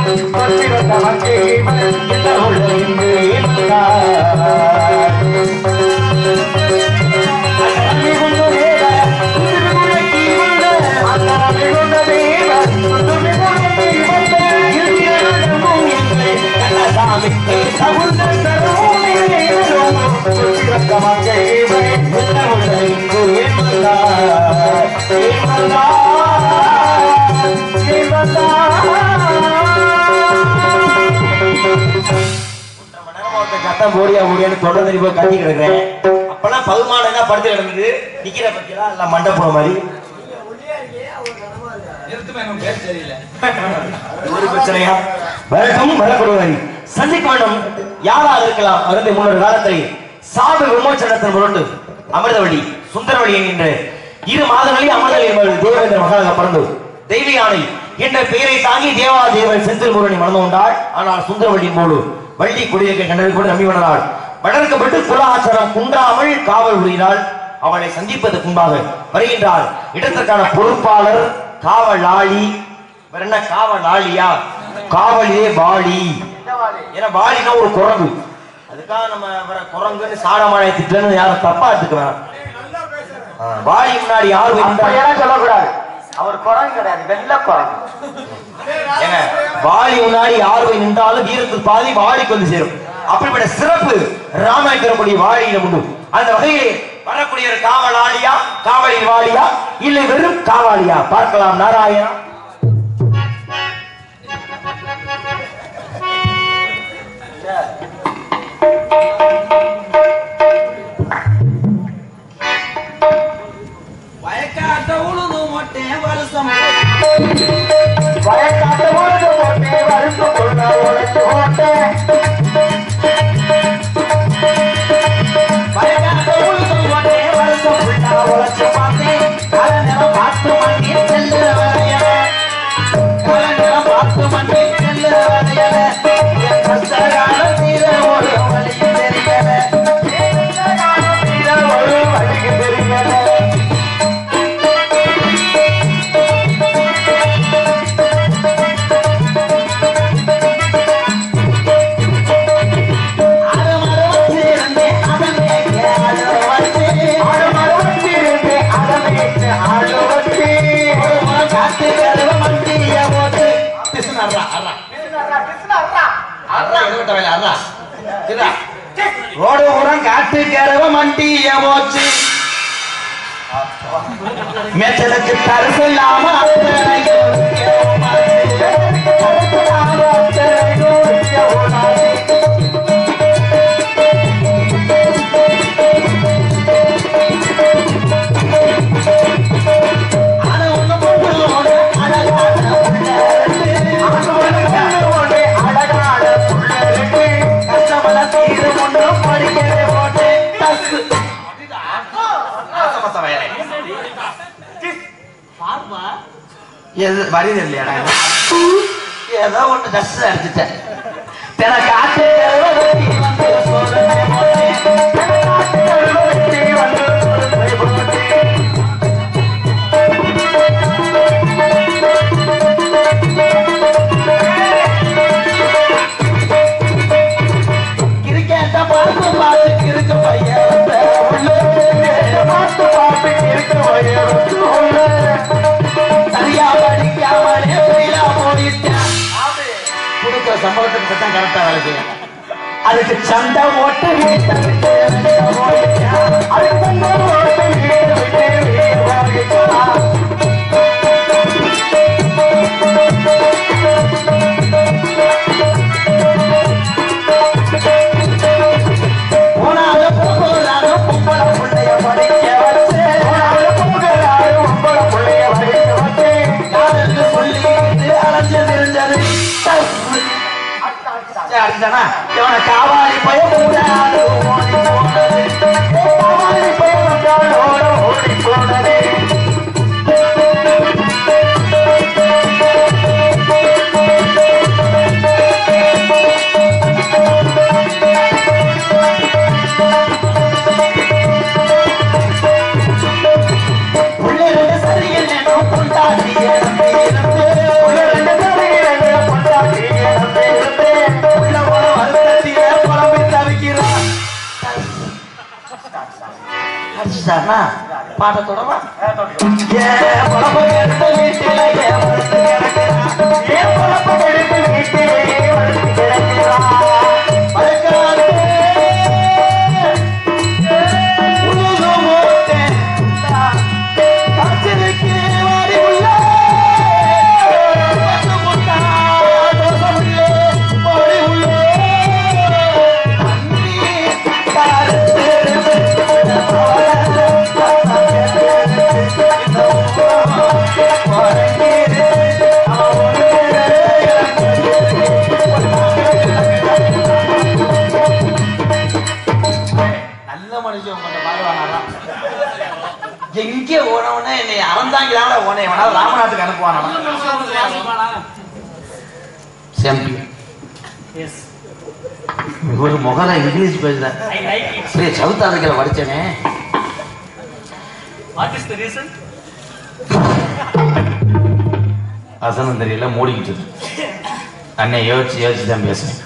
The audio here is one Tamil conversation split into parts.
சத்தம் போடியா போடியான்னு தொண்டை தண்ணி போய் கட்டி கிடக்குறேன் அப்பெல்லாம் பகுமானம் எல்லாம் படுத்து கிடக்குது நிக்கிற பத்தியெல்லாம் எல்லாம் மண்டபம் மாதிரி ஒரு பிரச்சனையா வரட்டும் வரப்படுவதை சந்திக்க வேண்டும் யாராக இருக்கலாம் அருந்தை முன்னொரு காலத்தில் சாப விமோச்சனத்தின் பொருட்டு அமிர்தவழி சுந்தரவழி என்கின்ற இரு மாதங்களில் அமிர்தவழி என்பவர் தேவேந்திர மகளாக பிறந்து தெய்வ யானை என்ற பெயரை தாங்கி தேவாதேவன் செந்தில் முருகனை மணந்து கொண்டாள் ஆனால் சுந்தரவழியின் போது வள்ளி குடியிருக்க கண்டதை கூட நம்பி வந்தாள் வளர்க்கப்பட்டு குலாச்சாரம் குன்றாமல் காவல் புரிகிறாள் அவளை சந்திப்பதற்கு முன்பாக வருகின்றாள் இடத்திற்கான பொறுப்பாளர் காவலாளி வேற என்ன காவலாளியா காவலியே வாளி ஏன்னா வாளினா ஒரு குரங்கு அதுக்காக நம்ம வேற குரங்குன்னு சாடமாடைய திட்டன்னு யாரும் தப்பா எடுத்துக்க வேணாம் ஆ, வாளி முன்னாடி யார் போய் நின்றா- அப்படியெல்லாம் சொல்லக்கூடாது அவர் குரங்கு கிடையாது வெள்ள குரங்கு ஏங்க வாளி முன்னாடி யார் போய் நின்றாலும் வீரத்துக்கு பாதி வாளிக்கு வந்து சேரும் அப்படிப்பட்ட சிறப்பு ராமாயணம் தரக்கூடிய வாழியில உண்டு அந்த வகையிலே வரக்கூடிய ஒரு காவலாளியா காவலின் வாளியா இல்லை வெறும் காவாலியா பார்க்கலாம் நாராயணா வயக்காட்ட உழுது மொட்டை வருஷம் வயக்காட்டு முழுது போட்டு வருஷம் கொள்ள உழைச்சு போட்டு வயக்காட்ட உழுது மொட்டை வருஷம் ஃபுல்லா உழைச்சு பார்த்தேன் கல நேரம் பார்த்து மண்ணி செல்லுற வரையல கல நேரம் பார்த்து மண்ணி செல்லுற வரையல என் கஷ்ட காலம் தீர ஒரு வழியும் தெரியல ஒரு வழிக்கு தெரியல அரை மரம் வச்சிருந்தேன் அதன் மேய்க்க அழுவ வச்சு ஆடு மரம் வச்சிருந்து அதை மேய்ச்சு ஆடு வச்சு ஒரு மரம் காத்து கருவ மண்டிய போட்டு கிருஷ்ணன் அர்றா அர்றா அர்றா இது விட்ட வேலை அர்றா இதா ரோடு உரம் காட்டு கருவ மண்டிய போச்சு மேச்சலுக்கு தரிசு இல்லாம அத்தனையும் ஏமாச்சு. அட ஒண்ணு பொண்ணோட அழகான புள்ள இருக்கு. கஷ்டப்பட தீரு ஒன்றும் படிக்கவே போட்டு டஸ்ஸு. ஆசமத்த வயலை. எது வருது இல்லையாடா இது? ஏதோ ஒண்ணு டஸ்ட் அடிச்சுட்டேன் பிற காட்டு வெட்டி வந்து சோதனை போட்டேன். கிரிக்கெட்ட பார்த்து பார்த்து கிறுக்கு பையன் உள்ள பார்த்து பார்த்து கிறுக்கு பையன் உள்ள சரியா படிக்காமலே ஃபெயிலா போயிட்டான் கொடுக்குற சம்பளத்துக்கு சத்தம் கரெக்டா வேலை செய்யும் அதுக்கு சண்டை ஓட்டு வீட்டை விட்டு வெளிய போயிட்டான். அதுக்கு சண்டை ஓட்டு வீட்டை விட்டு வெளிய போயிட்டான். போனாலும் போகிறாலும் பொம்பளை புள்ளைய படிக்க வச்சு போனாலும் போகிறாலும் பொம்பளை புள்ளைய படிக்க வச்சு காதலுக்கு சொல்லிட்டு அலைஞ்சு தெரிஞ்சது அடிச்சானா இவனை காவாலி பய மூடாது ஓடி போனது காவாலி பய மூடாது ஓடி போனது உள்ளிருந்து சரியில்லைன்னு கொண்டாடி இருந்து இருந்து உள்ளிருந்து சரியில்லைன்னு கொண்டாடி பிடிச்சிட்டாருன்னா பாட்ட தொடவா ஏன் பொழப்பு கெடுத்த வீட்டில ஏன் மனசு கிடக்குறா? ஏன் பொழப்பு கெடுத்த வீட்டிலே மனசு கிடக்குறா? மறக்காதே. உழுது மூட்டேன் காய்ச்சலுக்கு வாரி உள்ள பட்டு முட்டா தோசமுள்ளே ஓடி உள்ளே தண்ணீர் நல்ல மனுஷன் உங்கள்கிட்ட பாடுவானா எங்கே ஓனவனே என்னை அறந்தாங்களான ஓனே வேணா ராமநாட்டுக்கு அனுப்புவானா சாம்பியன் ஒரு முகர இங்கிலீஷ் பேசுற அப்படியே சவுத் ஆப்பிரிக்கால படிச்சனே வசனம் தெரியல மூடிக்கிட்டு இருக்கு. அண்ணே யோசிச்சு யோசிச்சு தான் பேசுறேன்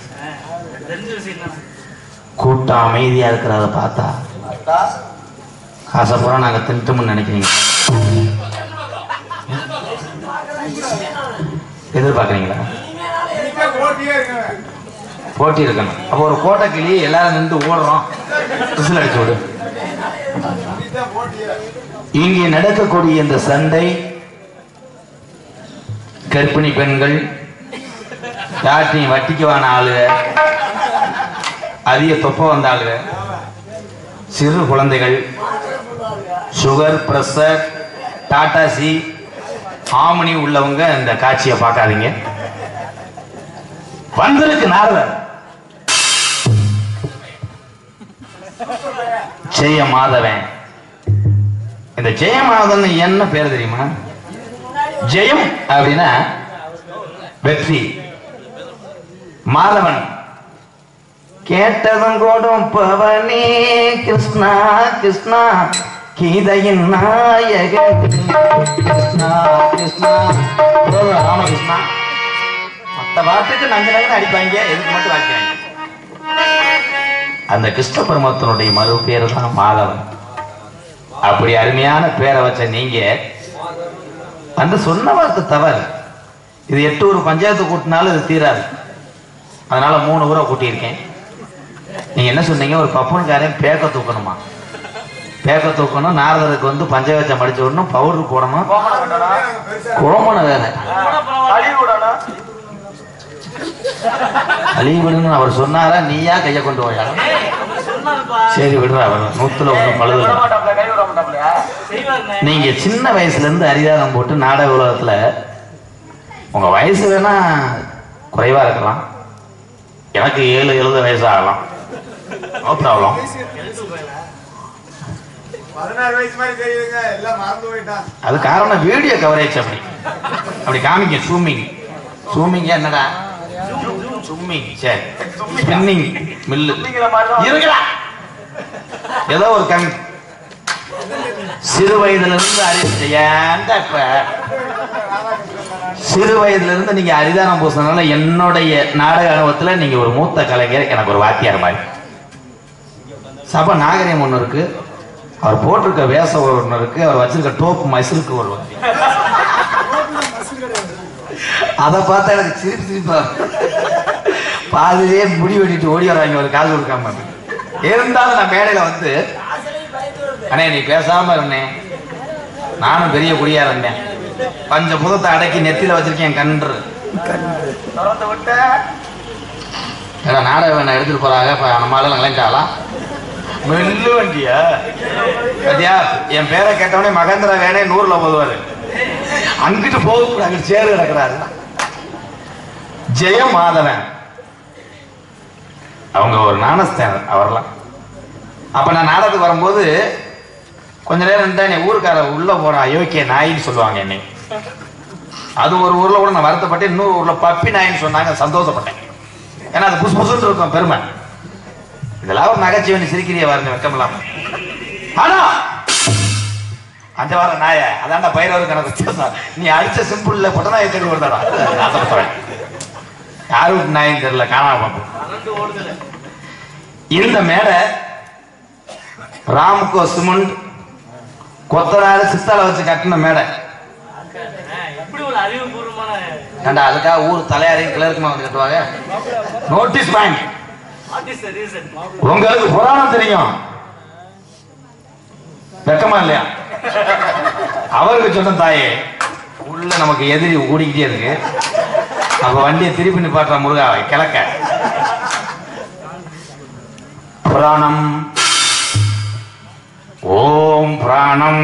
கூட்டம் அமைதியா இருக்கிறத பார்த்தா காசை பூரா நாங்க தின்ட்டோம்னு நினைக்கிறீங்க எதிர்பார்க்குறீங்களா போட்டி இருக்கணும் அப்போ ஒரு கோட்டை கிளி எல்லாரும் நின்று ஓடுறோம் விசில் அடிச்சு விடு இங்கே நடக்கக்கூடிய இந்த சண்டை கர்ப்பிணி பெண்கள் யார்ட்டையும் வட்டிக்குவான ஆளுக அதிக தொப்பை வந்த ஆளுக சிறு குழந்தைகள் சுகர் பிரஷர் டாடா சி ஆமணி உள்ளவங்க இந்த காட்சியை பார்க்காதீங்க வந்திருக்கு நாரதர் ஜெய மாதவன் இந்த ஜெய மாதவன் என்ன பேர் தெரியுமா ஜெயம் அப்படின்னா வெற்றி மாதவன் கேட்டதும் கூடும் பவனி கிருஷ்ணா கிருஷ்ணா கீதையின் நாயகன் கிருஷ்ணா கிருஷ்ணா ஓ, ராமகிருஷ்ணா மத்த பாட்டுக்கு நங்க நகன்னு அடிப்பாங்க எதுக்கு மட்டும் வாய்க்கிறாங்க அந்த கிருஷ்ண பரமத்தினுடைய மறு பேர் தான் மாதவன் அப்படி அருமையான பேரை வச்ச நீங்க வந்து சொன்ன வார்த்தை தவறு இது எட்டு ஊர் பஞ்சாயத்து கூட்டினாலும் இது தீராது அதனால மூணு ஊரை கூட்டியிருக்கேன் நீங்க என்ன சொன்னீங்க ஒரு பப்புனுக்காரன் பேக்க தூக்கணுமா பேக்க தூக்கணும் நாரதருக்கு வந்து பஞ்சகச்சம் மடிச்சு விடணும் பவுடர் போடணும் கோமணம் வேற அழிவுன்னு அவர் சொன்னாரா நீயா கைய கொண்டு போயா சரி விடுறா அவர் நூத்துல ஒண்ணு பழுது நீங்க சின்ன வயசுல இருந்து அரிதாரம் போட்டு நாடக உலகத்துல உங்க வயசு வேணா குறைவா இருக்கலாம் எனக்கு ஏழு எழுபது வயசு ஆகலாம் நோ ப்ராப்ளம் பதினாறு வயசு மாதிரி தெரியுதுங்க எல்லாம் மறந்து போயிட்டான் அது காரணம் வீடியோ கவரேஜ் அப்படி அப்படி காமிக்க சூமிங் சூமிங் என்னடா சும்மிங் சரி ஸ்பின்னிங் மில்லு இருக்குடா ஏதோ ஒரு கம்மி சிறு வயதுல இருந்து அறிவு ஏன்டா இப்ப சிறு வயதுல இருந்து நீங்க அரிதானம் பூசினால என்னுடைய நாடக அனுபவத்துல நீங்க ஒரு மூத்த கலைஞர் எனக்கு ஒரு வாத்தியார் மாதிரி சபை நாகரிகம் ஒண்ணு இருக்கு அவர் போட்டிருக்க வேஷம் ஒண்ணு இருக்கு அவர் வச்சிருக்க டோப்பு மசிலுக்கு ஒரு வாத்தியார். அதை பார்த்தா எனக்கு சிரிப்பு சிரிப்பா இருக்கு. பாதிலே முடி வெட்டிட்டு ஓடி வராங்க ஒரு காசு கொடுக்காம இருந்தாலும் நான் மேடையில வந்து அண்ணே நீ பேசாம இருந்தேன் நானும் பெரிய குடியா இருந்தேன் பஞ்ச புதத்தை அடக்கி நெத்தியில வச்சிருக்கேன் கன்று திறந்து விட்ட ஏன்னா நாடகம் வேணா எடுத்துட்டு போறாங்க இப்ப நம்ம ஆளுங்க நிலைஞ்சாலாம் மெல்லு வண்டியா பத்தியா என் பேரை கேட்டவனே மகேந்திரா வேணே நூறுல போதுவாரு அங்கிட்டு போகக்கூடாது சேரு கிடக்குறாரு ஜெய மாதவன் அவங்க ஒரு நாணஸ்தேனர் அவர்லாம் அப்ப நான் நாடகத்துக்கு வரும்போது கொஞ்ச நேரம் இருந்தா என்னை ஊருக்கார உள்ள போற அயோக்கிய நாயின்னு சொல்லுவாங்க என்னை அது ஒரு ஊர்ல கூட நான் வருத்தப்பட்டு இன்னொரு ஊர்ல பப்பி நாயின்னு சொன்னாங்க சந்தோஷப்பட்டேன் ஏன்னா அது புசு புசுன்னு இருக்கும் பெருமை இதெல்லாம் ஒரு நகைச்சுவை நீ சிரிக்கிறிய பாருங்க வெக்கம் இல்லாம ஆனா அந்த வார நாய அதான்டா பயிரவர் கணக்கு நீ அடிச்ச சிம்பிள்ல பொட்ட நாயை தேடி வருதாடா ஆசைப்பட்டவன் யாரு வீட்டு நாயின்னு தெரியல காணாம பார்ப்போம் இந்த மேடை ராம்கோ சிமெண்ட் கொத்தனாரு சிஸ்தால வச்சு கட்டின மேடை எப்படி ஒரு அறிவுபூர்வமான ஏண்டா அதுக்காக ஊர் தலையாரையும் கிளர்க்குமா வந்து கட்டுவாங்க notice point what is the reason உங்களுக்கு புராணம் தெரியும் வெக்கமா இல்லையா அவருக்கு சொன்ன தாயே உள்ள நமக்கு எதிரி ஓடிக்கிட்டே இருக்கு அப்ப வண்டியை திருப்பி நிப்பாட்டுற முருகாவை கிழக்க புராணம் ஓம் புராணம்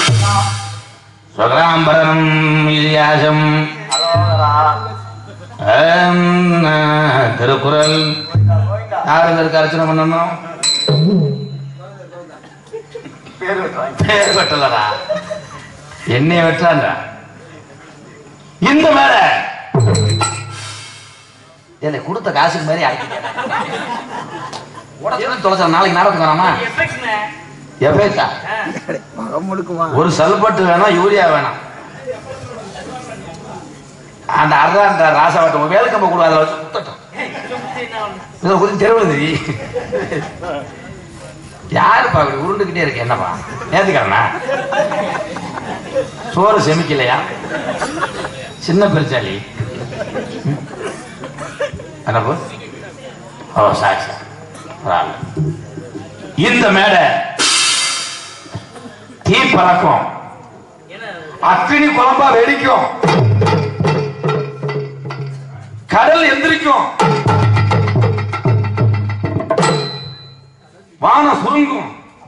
சுகராம்பரம் இலியாசம் ஆம், திருக்குறள் யாருக்கு இருக்கு அர்ச்சனை பண்ணணும் பேர் வெட்டலடா என்னைய வெட்டான்டா இந்த மேல என்ன கொடுத்த காசுக்கு மாதிரி ஆக்கிட்டேன் உடச்சு தொலைச்சா நாளைக்கு நாடகம் காணாமா எஃபெக்ட்னே எஃபேக்டா ஒரு சல்பட்டு வேணும் யூரியா வேணும் அந்த அர்ரா அந்த ராசாவட்டம் வேலைக்கம்ப கூட அதில் வச்சு குத்தட்டும் இதை கொஞ்சம் தெருவில் தெரியும் யாருப்பா அப்படி உருண்டுகிட்டே இருக்கு என்னப்பா நேத்துக்கிறனா சோறு செமிக்கலையா சின்ன பெருச்சாலி ம். என்னப்பா ஓ சாரி சார் பரவாயில்ல. இந்த மேடை தீ பறக்கும் அக்கினி குழம்பா வெடிக்கும் கடல் எந்திரிக்கும் வானம் சுருங்கும்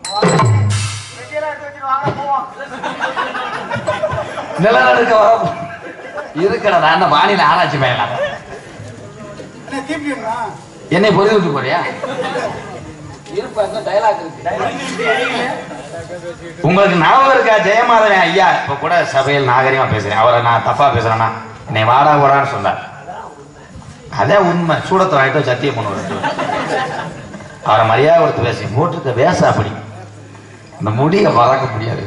நிலநடுக்க வர இருக்கடா நான் என்ன வானிலை ஆராய்ச்சி மேலாம் என்னை பொறுத்து விட்டு போறியா உங்களுக்கு ஞாபகம் இருக்கா ஜெயமாதவன் ஐயா இப்ப கூட சபையில் நாகரிகமா பேசுறேன் அவரை நான் தப்பா பேசுறேன்னா என்னை வாடா போடான்னு சொன்னார் அதே உண்மை சூடத்தை வாங்கிட்டு சத்தியம் பண்ணுவார் அவரை மரியாதை கொடுத்து பேசி போட்டிருக்க வேச அப்படி அந்த முடிய மறக்க முடியாது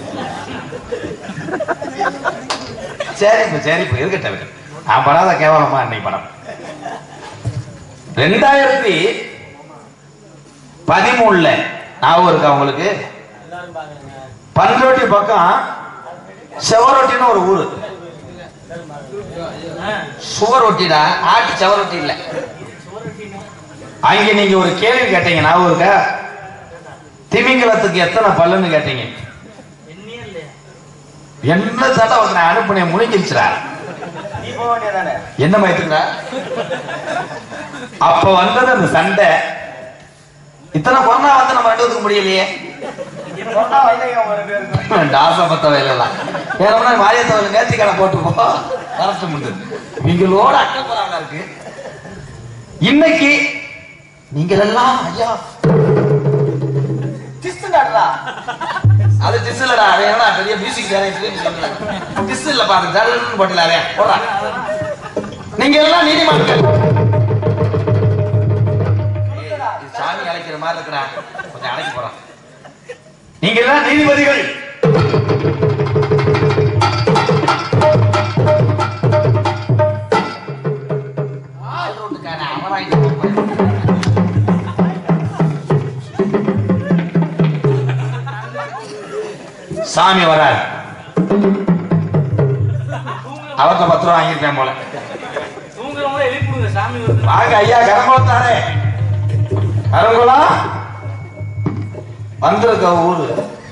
சரி இப்ப சரி இப்ப இருக்கட்டும் இருக்கட்டும். நான் படாத கேவலமா இன்னைக்கு படம் ரெண்டாயிரத்தி பதிமூணுல ஞாபகம் இருக்கா உங்களுக்கு பன்ரோட்டி பக்கம் செவரொட்டின்னு ஒரு ஊரு சுவரொட்டிடா ஆட்டு செவரொட்டி இல்ல அங்க நீங்க ஒரு கேள்வி கேட்டீங்க ஞாபகம் இருக்கா திமிங்கலத்துக்கு எத்தனை பல்லுன்னு கேட்டீங்க என்னையே இல்லையா என்ன சட்டை ஒருத்தனை அனுப்புனேன் முழுங்கிருச்சுடா நீ போக வேண்டியதானே என்ன மயத்துக்குடா அப்ப வந்தது அந்த சண்டை இத்தனை கொரோனா வந்து நம்ம ரெண்டு பேத்துக்கு முடியலையே சொன்னா வைதேகம் ஒரு பேருக்கு டாச பத்த வேலைலாம் வேணும்னா மாரியத்தவர்கள் நேர்த்தி கடை போட்டு போ கரெக்ட் முடிஞ்சது நீங்களோட அக்கப்புறாங்க இருக்கு இன்னைக்கு நீங்கள் எல்லாம் ஐயா டிஸ்ட் காட்டுறா அது டிஸ் இல்லடா அவன் என்னடா பெரிய மியூசிக் டைரக்டர் டிஸ் இல்ல பாருங்க ஜல்லுன்னு போட்டல அவன் போடுறா நீங்க எல்லாம் நீதிமன்றம் இது சாமி அழைக்கிற மாதிரி இருக்குடா கொஞ்சம் அழைக்க போறான் நீங்க எல்லாம் நீதிபதிகள் அமராயிட்டு சாமி வரார் அவர்கிட்ட பத்து ரூபா வாங்கியிருப்பேன் போல தூங்குறவங்கள எழுப்பிடுங்க சாமி வருது வாங்க ஐயா கரங்குளத்தாரே கரங்குளம் வந்திருக்க ஊரு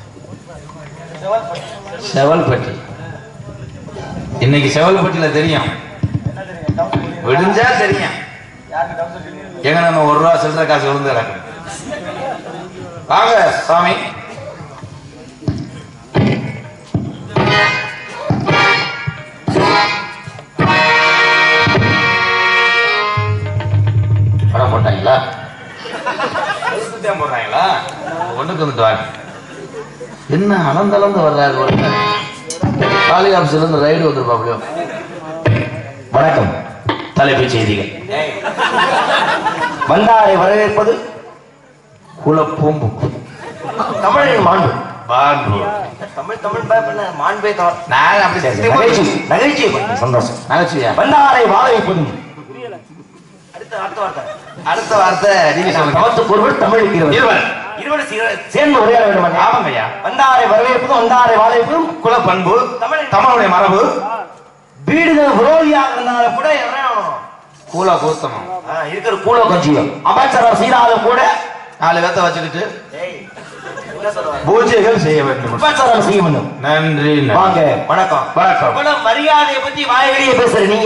செவல்பட்டி இன்னைக்கு செவல்பட்டியில தெரியும் விடிஞ்சா தெரியும் எங்க நம்ம ஒரு ரூபா சில்லற காசு விழுந்து கிடக்கு வாங்க சாமி படம் போட்டாங்களா சுத்தியம் போடுறாங்களா ஒண்ணுக்கு வந்துட்டு வாங்க என்ன அளந்தளந்து வர்றாரு ஒருத்தர். காலி ஆபீஸ்ல இருந்து ரைடு வந்திருப்பாப்லையோ வணக்கம் தலைப்புச் செய்திகள் வந்தாரை வரவேற்பது குலப்பூம்பு தமிழின் மாண்பு பான்பு தமிழ் தமிழ் பேப்பர்ல மாண்பே தமிழ் நான் அப்படி சரி, சரி, நகைச்சுவை நகைச்சுவை பண்ணி சந்தோஷம் நகைச்சுவையா வந்தாரை வாழ வைப்பதும் அடுத்த அடுத்த வார்த்தை அடுத்த வார்த்தை நீங்க சொல்லுங்க தமத்துக்கு ஒருவர் தமிழுக்கு இருவர் இருவர் இருவரும் சீர- சேர்ந்து உரையாட வேண்டும் ஆமாங்க ஐயா வந்தாரை வரவேற்பதும் வந்தாரை வாழ்வைப்பதும் குல பண்பு தமிழ் தமிழுடைய மரபு வீடுகள் விரோதியாக இருந்தாலும் கூட என்ன கூல கூத்தணும் இருக்கிற கூல கொஞ்சம் அமைச்சரம் செய்தாலும் கூட நாலு பேத்த வச்சுக்கிட்டு ஏய், என்ன சொல்லுவாங்க? பூஜைகள் செய்ய வேண்டும் உபச்சாரம் செய்ய வேண்டும் நன்றி நன்றி. வாங்க வணக்கம் வணக்கம். இவ்வளவு மரியாதையை பத்தி வாய் வெளியே பேசுற நீங்க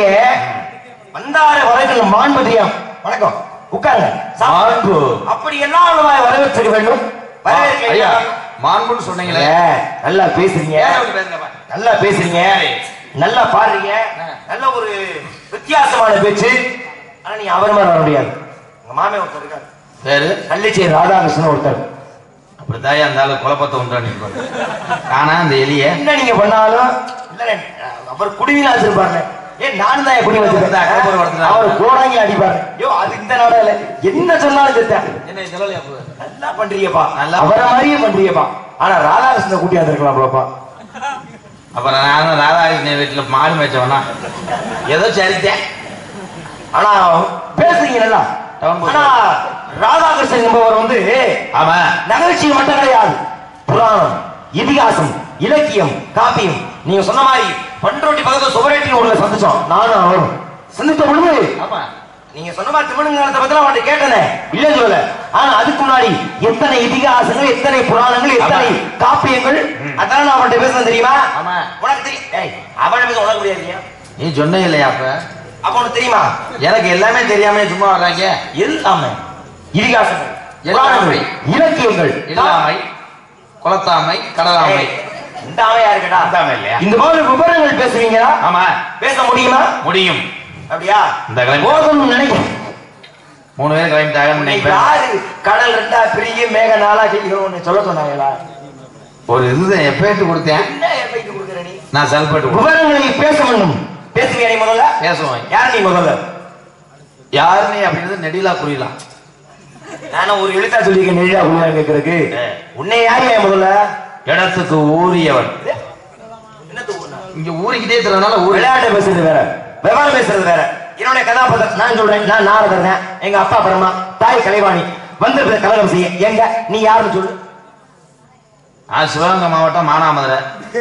வந்தார வரைக்கும் மாண்பதியம் வணக்கம் உட்காருங்க சாப்பிடுங்க. மாண்பு. அப்படி எல்லாம் உள்ளவாய் வரவேற்க வேண்டும் வரவேற்க ஐயா மாண்புன்னு சொன்னீங்களே ஏ, நல்லா பேசுறீங்க ஏன் அப்படி பேசுங்கப்பா? நல்லா பேசுறீங்க நல்லா பாடுறீங்க நல்ல ஒரு வித்தியாசமான பேச்சு ஆனா நீங்க அவர் மாதிரி வர முடியாது உங்க மாமே ஒருத்தர் இருக்காரு பேரு கள்ளிச்சேரி ராதாகிருஷ்ணன் ஒருத்தர் அப்படிதான் இருந்தாலும் குழப்பத்தை உண்டா நிற்பாங்க ஆனா அந்த எலிய என்ன நீங்க பண்ணாலும் இல்ல அவர் குடிவினா வச்சிருப்பாரு ஏன் நானும் தான் குடி கலப்படம் வச்சிருக்கேன் நடத்துறாரு. அவர் கோடாங்கி அடிப்பாரு ஐயோ அது இந்த நாடா இல்ல என்ன சொன்னாலும் செத்தேன் என்ன சொல்லலையா நல்லா பண்றீங்கப்பா நல்லா அவரை மாதிரியே பண்றீங்கப்பா ஆனா ராதாகிருஷ்ணன் கூட்டி வந்திருக்கலாம்லப்பா அப்புறம் நானும் ராதாகிருஷ்ணன் வீட்டுல மாடு மேய்ச்சவனா ஏதோ சரித்தேன் ஆனா பேசுறீங்க நல்லா டவுன் போய் ஆனா ராதாகிருஷ்ணன் என்பவர் வந்து ஆமா நகைச்சுவை மட்டும் கிடையாது புராணம் இதிகாசம் இலக்கியம் காப்பியம் நீங்க சொன்ன மாதிரி பண்ரோட்டி பக்கத்துல சுவரேட்டி உள்ள சந்திச்சோம் நானும் அவரும் சந்தித்த பொழுது ஆமா நீங்க சொன்ன மாதிரி திருமணங்காலத்தை பத்தி அவன்கிட்ட கேட்டனே இல்ல சொல்லல ஆனா அதுக்கு முன்னாடி எத்தனை இதிகாசங்கள் எத்தனை புராணங்கள் எத்தனை ஆமா. காப்பியங்கள் அதெல்லாம் நான் அவன்கிட்ட பேசுறேன் தெரியுமா ஆமா. உனக்கு தெரியும் ஏய் அவனை பேச உனக்கு முடியாது இல்லையா நீ சொன்ன இல்லையா அப்ப அப்ப உனக்கு தெரியுமா எனக்கு எல்லாமே தெரியாம சும்மா வர்றாங்க எல்லாமே இதிகாசங்கள் எல்லாமே. புராணங்கள், இலக்கியங்கள் இல்லாமை குளத்தாமை கடலாமை ஏய், இந்த ஆமையா இருக்கடா இந்தாமை இல்லையா? இந்த மாதிரி விவரங்கள் பேசுவீங்களா ஆமா பேச முடியுமா முடியும் அப்படியா இந்த கிளம்பி- போதும்னு நினைக்கிறேன் மூணு பேர் கிளம்பிட்டாங்கன்னு இன்னைக்கு நினைப்பேன் யாரு கடல் ரெண்டா பிரிய மேக நாளா செய்கிறோம்னு சொல்ல சொன்னாங்களா ஒரு இது எப்பேட்டு கொடுத்தேன் என்ன எஃபெக்ட் கொடுக்குற நீ நான் செல்பேட்டு கொடுத்தேன் விவரங்களை பேச வேண்டும் பேசுவியா நீ முதல்ல பேசுவேன் யார் நீ முதல்ல யாரு நீ அப்படின்றது நெடிலா புரியலாம் நானும் ஒரு எழுத்தா சொல்லியிருக்கேன் நெழியா உள்ள கேட்கறதுக்கு உன்னை யார் ஏன் முதல்ல இடத்துக்கு ஊறியவன் என்னத்து ஊர்னா? இங்க ஊறிக்கிட்டே இருக்கிறதுனால ஊரி விளையாட்டு பேசுறது வேற விவரம் பேசுறது வேற என்னுடைய கதாபாத்திரம் நான் சொல்றேன் நான் நாரதர் தான் எங்க அப்பா பிரம்மா தாய் கலைவாணி வந்திருக்கிற கலகம் செய்ய எங்க நீ யாருன்னு சொல்லு நான் சிவகங்கை மாவட்டம் மானாமதுரை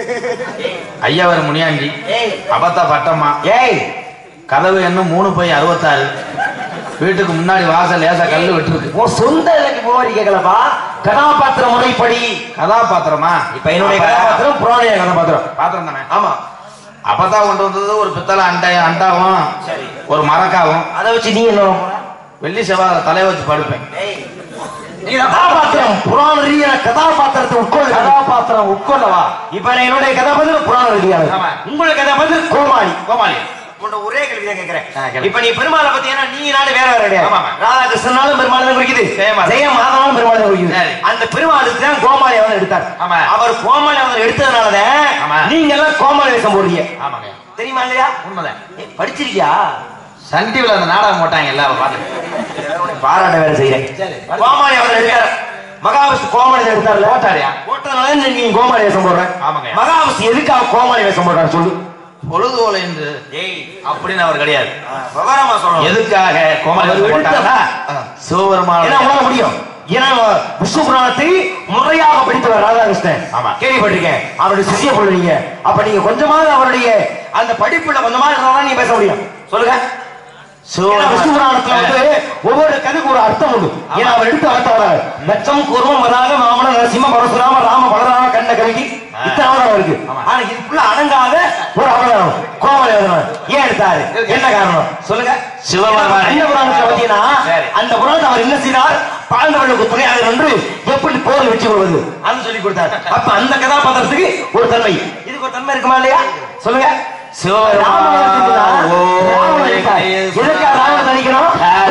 ஐயாவர் முனியாண்டி ஏய் அபத்தா பட்டம்மா ஏய் கதவு என்ன மூணு போய் அறுபத்தாறு வீட்டுக்கு முன்னாடி வாசல் லேசா கல்லு விட்டுருக்கு உன் சொந்த இலக்கு போரி கேட்கலப்பா கதாபாத்திர முறைப்படி கதாபாத்திரமா இப்ப என்னுடைய கதாபாத்திரம் புராணிய கதாபாத்திரம் பாத்திரம் தானே ஆமா அப்பதா கொண்டு வந்தது ஒரு பித்தளை அண்டை அண்டாவும் சரி ஒரு மரக்காவும் அதை வச்சு நீ என்ன பண்ண போற? வெள்ளி செவ்வாய் தலைய வச்சு படுப்பேன் ஏய், நீ கதாபாத்திரம் புராண ரீதியான கதாபாத்திரத்தை உட்கொள்ள கதாபாத்திரம் உட்கொள்ளவா இப்ப நான் என்னுடைய கதாபாத்திரம் புராண ரீதியான ஆமா. உங்களுடைய கதாபாத்திரம் கோமாளி கோமாளி உன்ட ஒரே கேள்வி தான் கேக்குறேன் ஆ, கேளு. இப்ப நீ பெருமாளை பத்தி ஏன்னா நீ நாடு வேற வேற கிடையாது ஆமா, ஆமா. ராதாகிருஷ்ணனாலும் பெருமாள் தான் குறிக்குது ஜெயமாதவன். ஜெயமாதவனும் பெருமாள் தான் குறிக்குது சரி. அந்த பெருமாளுக்கு தான் கோமாளி அவன் எடுத்தார் ஆமா. அவர் கோமாளி அவன் எடுத்ததுனாலதான் ஆமா. நீங்க எல்லாம் கோமாளி வேஷம் போடுறீங்க ஆமாங்க தெரியுமா இல்லையா உண்மைதான் ஏய், படிச்சிருக்கியா சன் டிவில அந்த நாடகம் போட்டாங்க எல்லாம் பாத்து பாராட்ட வேலை செய்யறேன் சரி. கோமாளி அவர் எடுத்தார் மகாவிஷ்ணு கோமாளி எடுத்தார்ல போட்டாரியா? போட்டதுனால நீங்க கோமாளி வேஷம் போடுற ஆமாங்க. மகாவிஷ்ணு எதுக்காக கோமாளி வேஷம் போடுறாரு சொல்லு பொழுதுகோலை என்று ஏய் அப்படின்னு அவர் கிடையாது விவரமா சொல்லணும் எதுக்காக கோமாளி அவர் வேஷம் போட்டாருன்னா ஆ. சிவபெருமான என்ன உணர முடியும் ஏன்னா விஷ்ணு புராணத்தை முறையாக படித்தவர் ராதாகிருஷ்ணன் ஆமா. கேள்விப்பட்டிருக்கேன் அவருடைய சிஷிய பிள்ளைங்க அப்ப நீங்க கொஞ்சமாவது அவருடைய அந்த படிப்புல கொஞ்சமாவது இருந்தா நீங்க பேச முடியும் சொல்லுங்க ஏன்னா விஷ்ணு புராணத்துல வந்து ஒவ்வொரு கதைக்கு ஒரு அர்த்தம் உண்டு ஏன்னா அவர் எடுத்து அர்த்தம் வராது லட்சம் கூர்மம் வராக மாமன நரசிம்ம பரசுராம ராம பலராம கண்ண கவிக்கு இத்தனை அவதாரம் இருக்கு ஆமா. ஆனா இதுக்குள்ள அடங்காத ஒரு அவதாரம் கோமலை அவதாரம் ஏன் எடுத்தாரு என்ன காரணம் சொல்லுங்க சிவபெருமான். என்ன புராணத்துல பாத்தீங்கன்னா சரி. அந்த புராணத்தை அவர் என்ன செய்தார் பாண்டவர்களுக்கு துணையாக நின்று எப்படி போர் வெற்றி கொள்வது அது சொல்லி கொடுத்தார் அப்ப அந்த கதாபாத்திரத்துக்கு ஒரு தன்மை இதுக்கு ஒரு தன்மை இருக்குமா இல்லையா சொல்லுங்க ராமன் எடுத்துக்கிட்டா, ராமன் எடுத்தார். எதுக்காக ராமன் நடிக்கணும்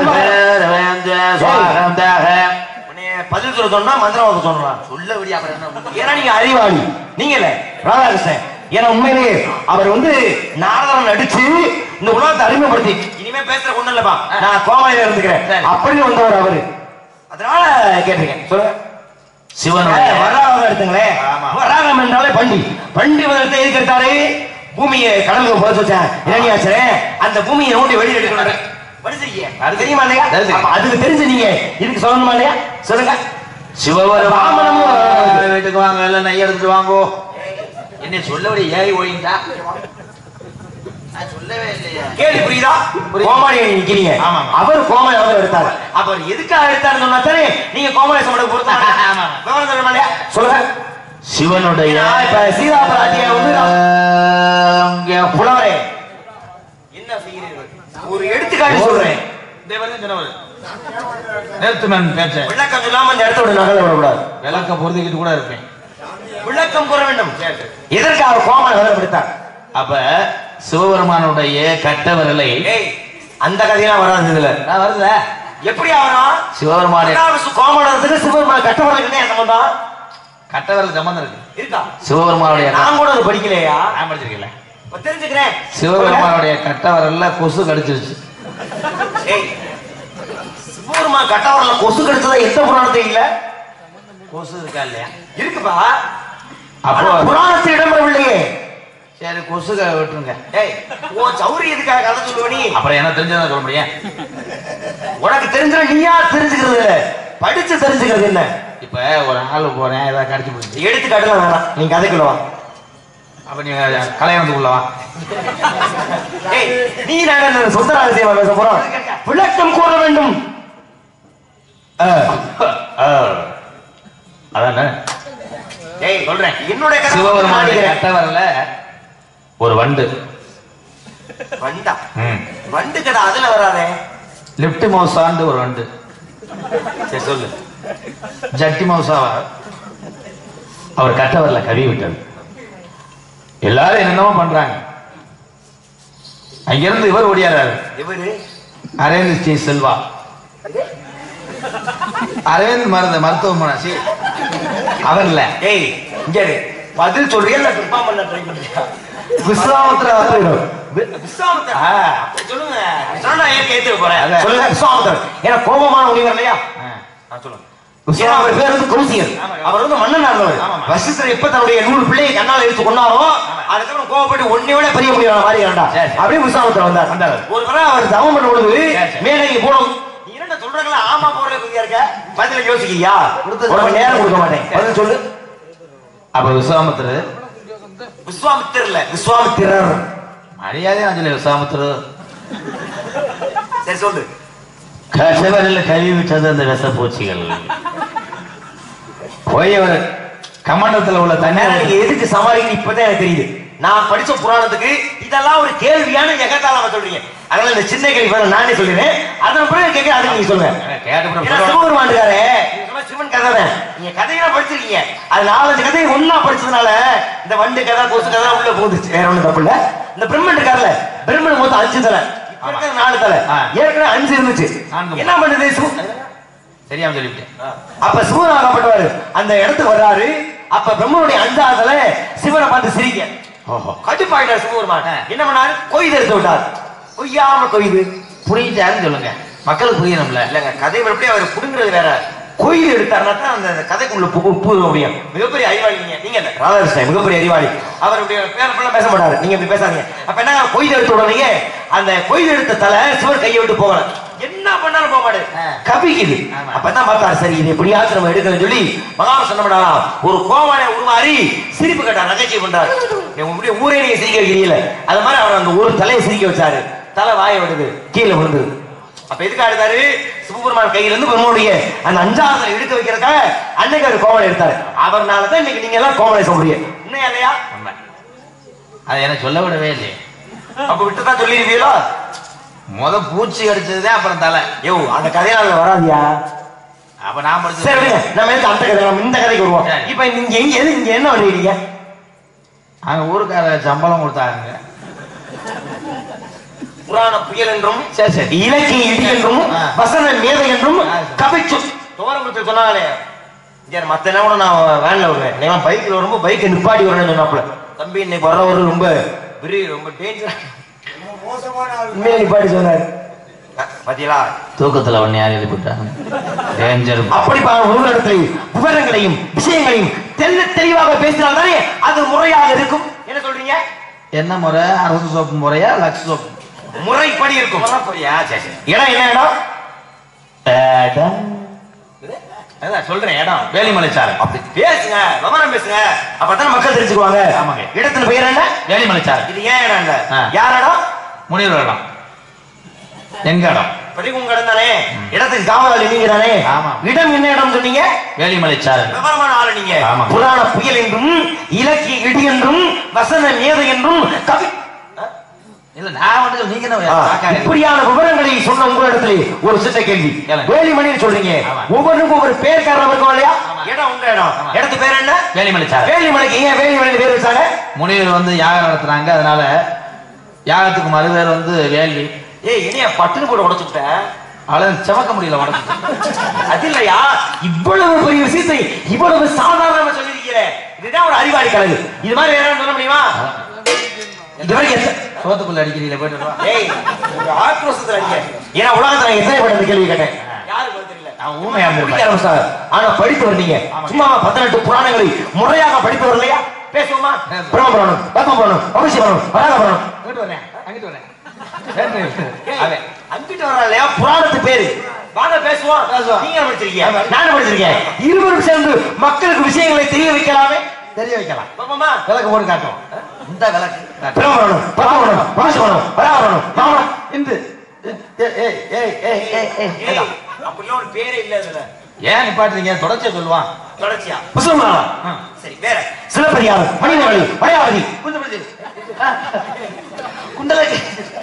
உன்னைய பதில் சொல்ல சொன்னா மந்திரம் சொல்லலாம் சொல்ல விடியா அப்புறம் என்ன ஏன்னா நீங்க அறிவாளி நீங்க இல்ல ராதாகிருஷ்ணன் ஏன்னா உண்மையிலேயே அவர் வந்து நாரதன் நடிச்சு இந்த உலகத்தை அறிமுகப்படுத்தி இனிமே பேசுற ஒண்ணு இல்லப்பா நான் கோமாளியில இருந்துக்கிறேன் சரி. அப்படின்னு வந்தவர் அவரு அதனால கேட்டிருக்கேன் சொல்லுங்க சிவன் வராகம் எடுத்துங்களேன் ஆமா. வராகம் என்றாலே பண்டி பண்டி முதலத்தை எதுக்கு எடுத்தாரு பூமியை கடலுக்கு போக வச்சேன் இரணியாச்சரே அந்த பூமியை நோண்டி வெளியே எடுக்கணும் படிச்சிருக்கீங்க அது தெரியுமா இல்லையா தெரியும். அப்ப அதுக்கு தெரிஞ்சு நீங்க இதுக்கு சொல்லணுமா இல்லையா சொல்லுங்க சிவபெருமான் வீட்டுக்கு வாங்க எல்லாம் நெய் எடுத்துட்டு வாங்கோ என்ன சொல்லபடி ஏய் ஓயின்டா நான் சொல்லவே இல்லையா கேள்வி புரியுதா கோமாளி நிக்கிறீங்க ஆமா. அவர் கோமாளி அவர் எடுத்தாரு அப்ப அவர் எதுக்காக எடுத்தாருன்னு சொன்னா தானே நீங்க கோமாளி சம்பளம் ஆமா. பொறுத்த சொல்லுங்க சிவனுடைய நான் இப்ப சீதா பிராட்டியை வந்து அங்க புலவரே என்ன செய்கிறீர்கள் ஒரு எடுத்துக்காட்டு சொல்றேன் நேர்த்துமன் பேச்ச விளக்கம் சொல்லாம அந்த இடத்த விட நகல விடக்கூடாது விளக்க பொருந்திக்கிட்டு கூட இருப்பேன் விளக்கம் கூற வேண்டும் எதற்காக கோமாளி அவர் எடுத்தார் அப்ப சிவபெருமானுடைய கட்ட விரலை ஏய் அந்த கதையெல்லாம் வராது இதுல நான் வருதுல எப்படி ஆவணும் சிவபெருமானுடைய கோமாளத்துக்கு சிவபெருமான் கட்டவர்களுக்கு என்ன சம்பந்தம் கட்ட விரல் சம்பந்தம் இருக்கு இருக்கா சிவபெருமானுடைய நான் கூட அது படிக்கலையா நான் படிச்சிருக்கல இப்ப தெரிஞ்சுக்கிறேன் சிவபெருமானுடைய கட்ட விரல்ல கொசு கடிச்சிருச்சு ஏய் சிவபெருமான் கட்டவரல கொசு கடிச்சதா எந்த புராணத்தையும் இல்ல கொசு இருக்கா இல்லையா இருக்குப்பா அப்போ அப்போ புராணத்தில் இடம்பெறவில்லையே சரி கொசு க- விட்டுருங்க ஏய் உன் சௌரி எதுக்காக கதை சொல்லுவ நீ அப்புறம் என்ன தெரிஞ்சதா சொல்ல முடியும் உனக்கு தெரிஞ்ச நீயா தெரிஞ்சுக்கிறது இல்ல படிச்சு தெரிஞ்சுக்கிறது என்ன இப்ப ஒரு ஆள் போறேன் ஏதாவது கடிச்சு போச்சு எடுத்துக்காட்டுலாம் வேணாம் நீ கதைக்குள்ள வா அப்ப நீங்க கல்யாணத்துக்குள்ள வா ஏய் நீ நாங்க இந்த சொந்த ரகசியமா பேச போறோம் விளக்கம் கூற வேண்டும் அதானே ஏய் சொல்றேன் என்னுடைய கதை சிவபெருமானுடைய மாட்டிக்கிறேன். கட்ட விரல்ல ஒரு வண்டு வண்டா ம். வண்டு கதை அதுல வராதே லிப்ட் மவுசான்னு ஒரு வண்டு சரி சொல்லு ஜட்டி மவுசாவா அவர் கட்ட விரல கவி விட்டது எல்லாரும் என்னென்னமோ பண்றாங்க அங்கிருந்து இவர் ஓடியாராரு இவரு அரவிந்த் ஸ்ரீ செல்வா அரவிந்த் மருந்து மருத்துவமனை சி அவர் இல்ல ஏய் இங்க இரு. பதில் சொல்றியா இல்ல பிரிப்பாம் பண்ண ட்ரை பண்றியா விஸ்வாமித்திர அவர்கள். விஸ்வாமித்தர் ஆ, அப்படி சொல்லுங்க சொன்னா ஏன் கேட்டு போறேன் அதான். சொல்லுங்க விஸ்வாமித்தர் ஏன்னா கோபமான முனிவர் இல்லையா ஆ. ஆ, சொல்லுங்க ஏன்னா அவர் பேர் வந்து கௌசியர் ஆமா. அவர் வந்து மன்னன் இருந்தவர் ஆமாமா. வசிஷ்டர் எப்ப தன்னுடைய நூறு பிள்ளையை கண்ணால் எடுத்து கொண்டாரோ அதுக்கப்புறம் கோவப்பட்டு ஒன்னே விட பெரிய முடியாத மாதிரி வேண்டாம் சரி, சரி. அப்படியே விஸ்வாமித்தர் வந்தார் வந்தார். ஒரு முறை அவர் தவம் பண்ண பொழுது சரி, சரி. மேலங்கி போனோம் நீ என்ன சொல்றாங்களா ஆமா போறே குதியா இருக்க பதில யோசிக்கியா உனக்கு நேரம் கொடுக்க மாட்டேன் பதில் சொல்லு அப்ப விஸ்வாமித்திரர் விஸ்வாமித்திரர் இல்ல விஸ்வாமித்திரர் மரியாதை நான் சொல்லி விஸ்வாமித்திரர் சரி சொல்லு கசவரில் கழுவி விட்டது அந்த விஷ பூச்சிகள் போய் அவர் கமண்டத்துல உள்ள நேரா தண்ணீர் நீங்க எதுக்கு சமாளிக்க இப்பதான் எனக்கு தெரியுது நான் படிச்ச புராணத்துக்கு இதெல்லாம் ஒரு கேள்வியான எகத்தாலாம சொல்றீங்க அதனால இந்த சின்ன கேள்வி வேணா நானே சொல்லிடுறேன் அதன் பிறகு கேட்க அதுக்கு நீங்க சொல்லுங்க ஏன்னா கேட்டு சிவபெருமான் இருக்காரு நீங்க சொன்ன சிவன் கதை தான் நீங்க கதையெல்லாம் படிச்சிருக்கீங்க அது நாலஞ்சு கதையை ஒண்ணா படிச்சதுனால இந்த வண்டு கதை கொசு கதை உள்ள போகுது வேற ஒண்ணும் தப்பு இல்ல இந்த பிரம்மன் இருக்காருல்ல பிரம்மன் மொத்தம் அஞ்சு தலை இப்ப இருக்கிறது நாலு தலை ஆ. ஏற்கனவே அஞ்சு இருந்துச்சு நான்கு. என்ன பண்ணுது சிவ- தெரியாம சொல்லிவிட்டேன் அப்ப சிவனாகப்பட்டவர் அந்த இடத்துக்கு வர்றாரு அப்ப பிரம்மனுடைய அஞ்சாவதுல சிவனை பார்த்து சிரிக்க ஓஹோ கட்டுப்பாயிட்டார் சிவபெருமான் என்ன பண்ணாரு கொய்து எடுத்து விட்டார் கொய்யாம கொய்து புரியுதான்னு சொல்லுங்க மக்களுக்கு புரியணும்ல இல்லங்க கதை எப்படி அவர் புடுங்கிறது வேற கொய்து எடுத்தாருன்னா தான் அந்த கதைக்குள்ள பு உப்பு முடியும் மிகப்பெரிய அறிவாளி நீங்க நீங்க இல்ல ராதாகிருஷ்ணன் மிகப்பெரிய அறிவாளி அவருடைய பேர பிள்ளை பேச மாட்டாரு நீங்க இப்படி பேசாதீங்க அப்ப என்ன கொய்து எடுத்த உடனே அந்த கொய்து எடுத்த தலை சிவர் கையை விட்டு போகல என்ன பண்ணாலும் போக மாட்டாரு ஆ. கபிக்குது ஆமா. அப்பதான் பார்த்தாரு சரி இது எப்படியாச்சும் நம்ம எடுக்கணும்னு சொல்லி மகாவிஷ்ணு என்ன பண்ணாராம் ஒரு கோவானை உருமாறி சிரிப்பு கட்டார் நகைச்சுவை பண்றாரு நீங்க உங்களுடைய ஊரே நீங்க சிரிக்க வைக்கிறீங்களே அது மாதிரி அவர் அந்த ஊர் தலையை சிரிக்க வச்சாரு தலை வாய விடுது கீழே விழுந்தது அப்ப எதுக்கு எடுத்தாரு சிவபெருமான் கையில இருந்து பெருமானுடைய அந்த அஞ்சாவது எடுக்க வைக்கிறதுக்காக அன்னைக்கு அவர் கோவலை எடுத்தாரு அவர்னால தான் இன்னைக்கு நீங்க எல்லாம் கோவலை சொல்ல முடியும் உண்மையா இல்லையா உண்மை அது எனக்கு சொல்ல விடவே இல்லையே அப்ப விட்டு தான் சொல்லிருவீங்களோ முத பூச்சி அடிச்சதுதான் அப்புறம் தலை யோ அந்த கதையால வராதியா அப்ப நான் சரி படிச்சது விடுங்க நம்ம எதுக்கு அந்த கதை நம்ம இந்த கதைக்கு வருவோம் சரி. இப்ப நீங்க எங்க எது இங்க என்ன பண்ணுவீங்க அங்க ஊருக்கார சம்பளம் கொடுத்தாங்க புராண புயல் என்றும் சரி சரி இலக்கிய இடி என்றும் ஆ. வசன மேதை என்றும் ஆ. கவிச்சு தோரங்குத்து சொன்னாலே சரி மத்த என்ன கூட நான் வேன்ல வருவேன் நீங்க பைக்ல வரும்போது பைக்கை நிப்பாட்டி வரணும்னு சொன்னாப்புல தம்பி இன்னைக்கு வர்றவர் ரொம்ப பெரிய ரொம்ப டேஞ்சர் ரொம்ப மோசமான ஆள் உண்மையில நிப்பாட்டி சொன்னாரு பாத்தீங்களா தூக்கத்துல ஒன்னு யார் எழுப்பிட்டாங்க டேஞ்சர் அப்படி ஒரு இடத்துல விவரங்களையும் விஷயங்களையும் தெல்ல தெளிவாக பேசினால்தானே அது முறையாக இருக்கும் என்ன சொல்றீங்க என்ன முறை அரசு சோப்பு முறையா லக்ஸ் சோப்பு முறைப்படி இருக்கும் முறைப்படியா சரி சரி. இடம் என்ன இடம் இடம் அதான் சொல்றேன் இடம் வேலிமலைச்சாரல் அப்படி பேசுங்க விவரம் பேசுங்க அப்பதான் மக்கள் தெரிஞ்சுக்குவாங்க ஆமாங்க. இடத்துல பெயர் என்ன வேலிமலைச்சாரல் இது ஏன் இடம் இல்ல ஆ. யார் இடம் முனிவர் இடம் எங்க இடம் இப்போதைக்கு உங்க இடம் தானே இடத்துக்கு காவலாளி நீங்க தானே ஆமா. இடம் என்ன இடம் சொன்னீங்க வேலிமலைச்சாரல் விவரமான ஆளு நீங்க ஆமா. புராண புயல் என்றும் இலக்கிய இடி என்றும் வசன மேதை என்றும் கவி இல்ல நான் வந்து நீங்க என்ன ஆ, பார்க்காதீங்க. இப்படியான விவரங்களை சொன்ன உங்களிடத்துல ஒரு சித்த கேள்வி கேளுங்க. வேலிமணின்னு சொல்றீங்க ஆமா. ஒவ்வொன்றுக்கும் ஒவ்வொரு பேர் காரணம் இருக்கும் இல்லையா ஆமா. இடம் உங்க இடம் ஆமா. இடத்து பேர் என்ன வேலிமலைச்சாரல் வேலிமலைக்கு ஏன் வேலிமலை பேர் வச்சாங்க முனிவர் வந்து யாகம் நடத்துறாங்க அதனால யாகத்துக்கு மறுபேர் வந்து வேள்வி ஏய் இனியா பட்டுன்னு போட்டு உடைச்சுட்டேன் அவ்வளவு செவக்க முடியல உடம்பு அது இல்லையா இவ்வளவு பெரிய விஷயத்தை இவ்வளவு சாதாரணமா சொல்லியிருக்கிறேன் இதுதான் ஒரு அறிவாளி கழகு இது மாதிரி வேற சொல்ல முடியுமா இது வரைக்கும் எத்த- சோத்துக்குள்ள அடிக்கிறீங்களே போயிட்டு வா. ஏய் ஒரு ஆக்ரோஷத்துல அடிக்க ஏன்னா உலகத்துல நான் எத்தனை பேர் இந்த கேள்வி கேட்டேன் யாருக்கு பதில் தெரியல நான் ஊமையா குடிக்க இருந்திருப்பேன் ஆரம்பிச்சாங்க. ஆனா படித்து வரீங்க சும்மா பதினெட்டு புராணங்களை முறையாக படித்து வரலையா பேசுவோமா பேசுவோம். பிரம்ம புராணம் பத்ம புராணம் அவசிய புராணம் வராக புராணம் அங்கிட்டு வரேன் அங்கிட்டு வரேன் அவன் அங்கிட்டு வர்றான் இல்லையா புராணத்து பேரு வாங்க பேசுவோம் பேசுவோம். நீங்க படிச்சிருக்கீங்க நானும் படிச்சிருக்கேன் இருவரும் சேர்ந்து மக்களுக்கு விஷயங்களை தெரிய வைக்கலாமே தெரிய வைக்கலாம் பாப்போமா விளக்கு போட்டு காட்டுவோம் இந்த விளக்கு காட்டுவோம். பிரம்ம புராணம் பத்ம புராணம் அவசிய புராணம் வராக புராணம் வாங்க இந்து ஏய், ஏய், ஏய், ஏய், ஏய், ஏய், ஏய். அப்படிலாம் ஒரு பேரே இல்ல இதுல ஏன் நிப்பாட்டுறீங்க தொடர்ச்சியா சொல்லுவான் தொடர்ச்சியா புசுமாலா ஆ. சரி வேற சிலப்பதிகாரம் மணிமணி வளையாவதி குண்டலகி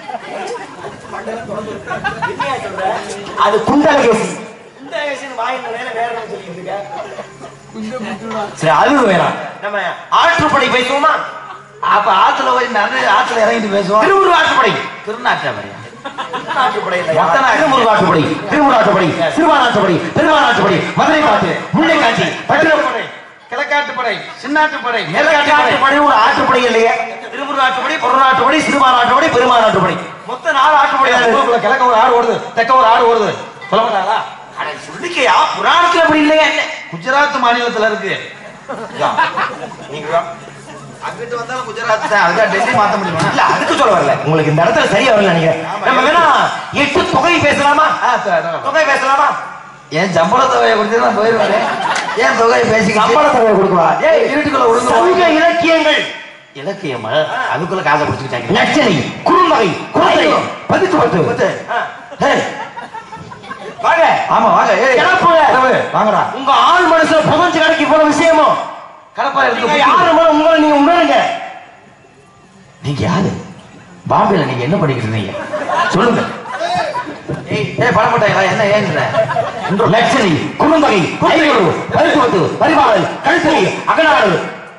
என்னையா சொல்ற? அது குண்டலகேசி குண்டலகேசின்னு வாயின் மேல வேற என்ன சொல்லிட்டு இருக்க? சரி அது வேணாம் நம்ம ஆற்றுப்படை பேசுவோமா அப்ப ஆத்துல போய் நான் ஆத்துல இறங்கிட்டு பேசுவோம் திருமுரு ஆற்றுப்படை திருநாட்டாமரியா ஆற்றுப்படை இல்லையா? மொத்த நாட்டு. திருமுரு ஆற்றுப்படை திருமுரு ஆற்றுப்படை சிறுவான் ஆற்றுப்படை பெருமான் ஆற்றுப்படை மதுரை காட்டு முல்லை காட்சி பட்டினப்படை கிழக்காட்டுப்படை சின்னாட்டுப்படை மேற்காட்டு ஆற்றுப்படை ஒரு ஆற்றுப்படை இல்லையா திருமுரு ஆற்றுப்படை பொருள் ஆற்றுப்படை சிறுவான் ஆற்றுப்படை பெருமான் ஆற்றுப்படை மொத்த நாலு ஆற்றுப்படை ஊருக்குள்ள கிழக்க ஒரு ஆடு ஓடுது தெற்க ஒரு ஆடு ஓடுது சொல்ல மாட்டாங்களா அட சொல்லிக்கையா புராணத்துல அப்படி இல்லையா என்ன குஜராத் மாநிலத்துல இருக்கு நீங்க அங்கிட்டு வந்தாலும் குஜராத் தான் அதுக்காக டெல்லி மாத்த முடியுமா இல்ல அதுக்கு சொல்ல வரல உங்களுக்கு இந்த இடத்துல சரியா வரல நினைக்கிறேன் நம்ம வேணா எட்டு தொகை பேசலாமா ஆ, சரி, அதான். தொகை பேசலாமா ஏன் சம்பள தொகையை கொடுத்து நான் போயிருவாரு ஏன் தொகையை பேசி சம்பள தொகை கொடுக்குவா ஏய் இருட்டுக்குள்ள சமூக ஒழுங்கு இலக்கியங்கள் இலக்கியமா அதுக்குள்ள காசை பிடிச்சிக்கிட்டாங்க நச்சனை குறுந்தகை குறுந்தகை பதித்து பத்து பத்து. ஏய், வாங்க ஆமா வாங்க ஏய் கிளப்புங்க. கிளம்பு. வாங்கடா உங்க ஆள் மனசுல புதஞ்சு கிடைக்க போற விஷயமும் கடப்பாறை நீங்க எடுத்து யாரு மேல உங்களை நீங்க உணருங்க நீங்க யாரு பாம்பேல நீங்க என்ன பண்ணிக்கிட்டு இருந்தீங்க சொல்லுங்க ஏய் ஏய் பணப்பட்டாங்களா என்ன ஏங்குற லட்சணி குறுந்தகை ஐநூறு பதித்து பத்து பரிபாடல் கழுத்தறி அகநாடு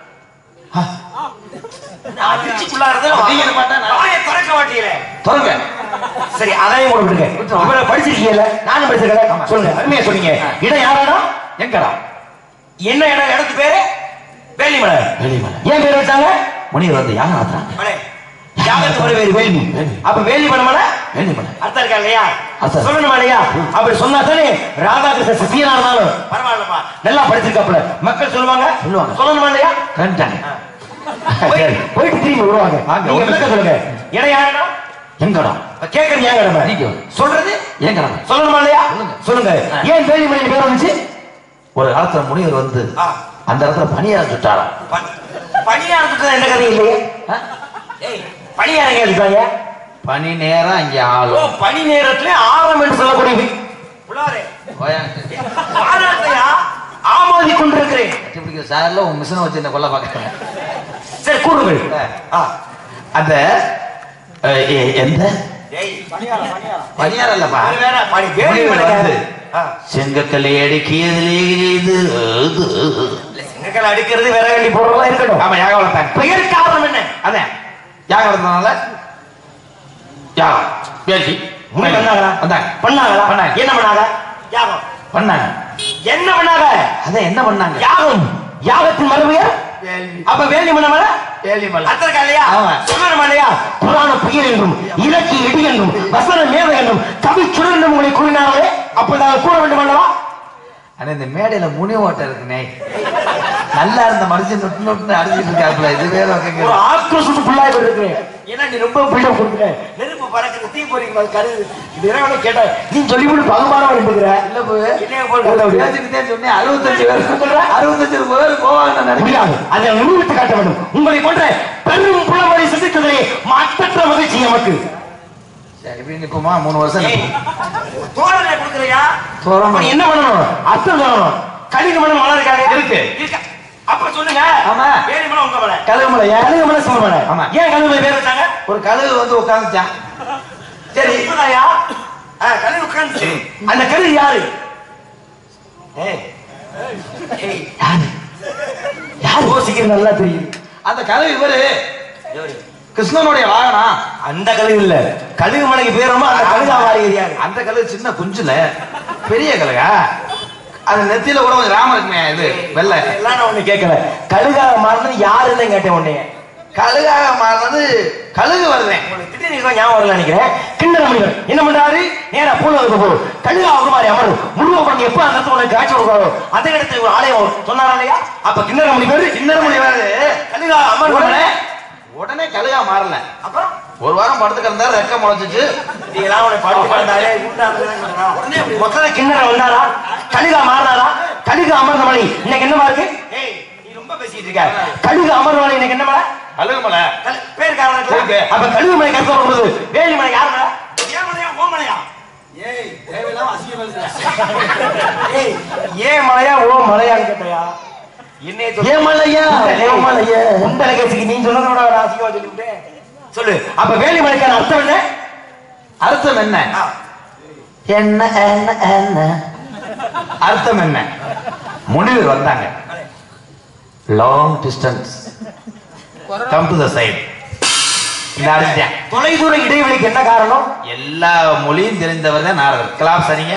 அப்படிங்கிற மாட்டா நான் திறக்க மாட்டீங்களே தொடங்க சரி அதையும் கூட விடுங்க இவரை படிச்சிருக்கீங்கல்ல நானும் படிச்சிருக்கேன் சொல்லுங்க அருமையா சொன்னீங்க இடம் யார் இடம் எங்கடா என்ன இடம் இடத்து பேரு வேலிமலை வெளிமலை ஏன் பேர் வச்சாங்க முனிவர் வந்து யாரும் ஆத்துறாங்க மலை யாருக்கு ஒரு பேரு வேலி வேலி. அப்ப வேலிமலை மலை வெளிமலை அர்த்தம் இருக்கா இல்லையா அர்த்தம். சொல்லணுமா இல்லையா அப்படி சொன்னா தானே ராதாகிருஷ்ண சிஷியனா இருந்தாலும் பரவாயில்லப்பா நல்லா படிச்சிருக்காப்புல மக்கள் சொல்லுவாங்க சொல்லுவாங்க. சொல்லணுமா இல்லையா கண்டாங்க போய்- போயிட்டு திரும்பி வருவாங்க வாங்க, நீங்க ஒரு விளக்கம் சொல்லுங்க இடம் யாருன்னா எங்கடா கேட்கறது ஏன் கடமை நீங்க. சொல்றது எங்கடா சொல்லணுமா இல்லையா சொல்லுங்க. சொல்லுங்க ஏன் வேலிமலை பேர் வந்துச்சு ஒரு காலத்துல முனிவர் வந்து ஆ. அந்த இடத்துல பணியார சுட்டாராம் பணியாரத்துக்கு என்ன கதை இல்லையே ஆ? ஏய் பணியாரங்க இருக்காங்க பனி நேரம் இங்க ஓ ஆளும் பணி நேரத்துல ஆரம் என்று சொல்லக்கூடிய உள்ளாரே கோயாங்க. ஆராத்தையா ஆமோதி கொண்டிருக்கிறேன் கட்டி பிடிக்கிற சார்ல உன் மிஷினை வச்சு என்ன கொல்ல பாக்குறேன் சரி கூறுங்கள் ஆ. அந்த அஹ், எ- எந்த ஏய், பணியாரம் இல்லப்பா அது வேற, பணி வேலி முனிவர் மலை. வந்து ஆ. செங்கக்கல்லை அடிக்கியதிலே இது செங்கக்கல் அடிக்கிறது வேற வேண்டி போடுறதா இருக்கட்டும் ஆமா யாக வளர்த்தாங்க பெயர் காரணம் என்ன அதான் யாக வளர்த்தனால யாகம் பேசி முனி பண்ணாங்களா வந்தாங்க பண்ணாங்களா பண்ணாங்க. என்ன பண்ணாங்க யாகம் பண்ணாங்க என்ன பண்ணாங்க அதான் என்ன பண்ணாங்க யாகம் யாகத்தின் மறுபெயர் அப்ப வேலி மன்னமல வேலிமலை அத்தனை இல்லையா ஆமா. சொல்லணுமா இல்லையா புராண புயல் என்றும் இலக்கிய இடி என்றும் வசன மேதை என்றும் கவி சுடர் என்றும் உங்களை கூறினாலே அப்ப நாங்கள் கூற வேண்டும் அல்லவா ஆனா இந்த மேடையில முனி ஓட்டை இருக்குனே நல்லா இருந்த மனுஷன் நொட்டு நொட்டு அடிச்சிட்டு இருக்காப்புல இது வேற ஒரு ஆக்ரோஷத்துக்குள்ளாய் இருக்கிறேன் ஏன்னா நீ ரொம்ப பில்டப் கொடுக்குற நெருப்பு பறக்குது தீ பொறிக்கும் கருது இது என்ன கேட்டா நீ சொல்லி போட்டு பகுமானம் பண்ணிருக்கிற இல்ல போய் என்னைய போல் கருது அப்படி? பேசிக்கிட்டே சொன்னேன் அறுபத்தஞ்சு பேர் அறுபத்தஞ்சு பேர் போவாங்க நான் நினைக்கிறேன் முடியாது அதை நிரூபித்து காட்ட வேண்டும் உங்களை போன்ற பெரும் புலவரை சிந்தித்ததிலே மற்றற்ற மகிழ்ச்சி நமக்கு சரி இப்படி நிப்போமா மூணு வருஷம் நிப்போம். தோழனை கொடுக்குறியா தோரணை. அப்ப நீ என்ன பண்ணணும் அர்த்தம் சொல்லணும் கலிங்க மனம் மலம் இருக்காங்க இருக்கு. இருக்கு அப்ப சொல்லுங்க ஆமா. வேலி மனம் உங்க மலை கழுகுமலை ஏன் கலிங்க மனம் சிவ மலை ஆமா. ஏன் கலிங்க பேர் வச்சாங்க ஒரு கழுகு வந்து உட்காந்துச்சான் சரி இப்பதாயா கலிங்க உட்கார்ந்துச்சு அந்த கலிங்க யாரு ஏய் ஏய் யாரு யார் யோசிக்கிறது நல்லா தெரியுது அந்த கழுகு இவரு எவரு? கிருஷ்ணனுடைய வாகனம் அந்த கழுகு இல்ல கழுகு மலைக்கு பேரமா அந்த கழுகு ஆவாரி ஏரியாரு அந்த கழுகு சின்ன குஞ்சுல பெரிய கழுகா அது நெத்தியில கூட கொஞ்சம் ராம இருக்குமே இது வெள்ளை எல்லாம் நான் ஒண்ணு கேட்கல கழுகாக மாறினது யாருன்னு கேட்டேன் உன்னைய கழுகாக மாறினது கழுகு வருவேன் உங்களுக்கு திடீர்னு இதெல்லாம் ஞாபகம் வரல நினைக்கிறேன் கிண்ணற மனிதர் என்ன பண்றாரு நேரா பூலோகத்துக்கு போகும் கழுகா ஒரு மாதிரி அமரும் முருகப்பன் எப்ப அந்த இடத்துல உனக்கு காட்சி கொடுக்காரோ அதே இடத்துல ஒரு ஆலயம் வரும் சொன்னாரா இல்லையா அப்ப கிண்ணற மனிதர் கிண்ணற மனிதர் கழுகா அமர் உடனே உடனே கழுகா மாறல அப்புறம் ஒரு வாரம் படுத்து கிடந்தா ரெக்க முளைச்சிச்சு இதெல்லாம் உனக்கு பாட்டு பாடுறாரு உடனே மொத்தத்தை கிண்ணற வந்தாரா கழுகா மாறினாரா கழுகு அமர்ந்த மணி இன்னைக்கு என்னமா இருக்கு ஏய் நீ ரொம்ப பேசிட்டு இருக்க கழுகு அமர்ந்த மணி இன்னைக்கு என்ன மலை கழுகுமலை கல்- பேர் காரணம் இருக்கு. இருக்கு. அப்ப கழுகு மலை கருத்து வரும்போது வேலி மலை யார் மலை ஏன் மலையா ஓ மலையா ஏய் ஏன் மலையா ஓ மலையான்னு கேட்டையா என்னைய சொல்லு. ஏன் மலையா? ஏய், ஏன் மலையா? உண்டை கேசிக்கு நீ சொன்னதை விட ஒரு அசிங்கமா சொல்லிவிட்டேன் சொல்லு அப்ப வேலி மலைக்கான அர்த்தம் என்ன அர்த்தம் என்ன ஆ, என்ன என்ன என்ன அர்த்தம் என்ன முனிவர் வந்தாங்க long distance come to the side இந்த அடிச்சேன் தொலைதூர இடைவெளிக்கு என்ன காரணம் எல்லா மொழியும் தெரிந்தவர் தான் நாரதர் கிளாப் சரிங்க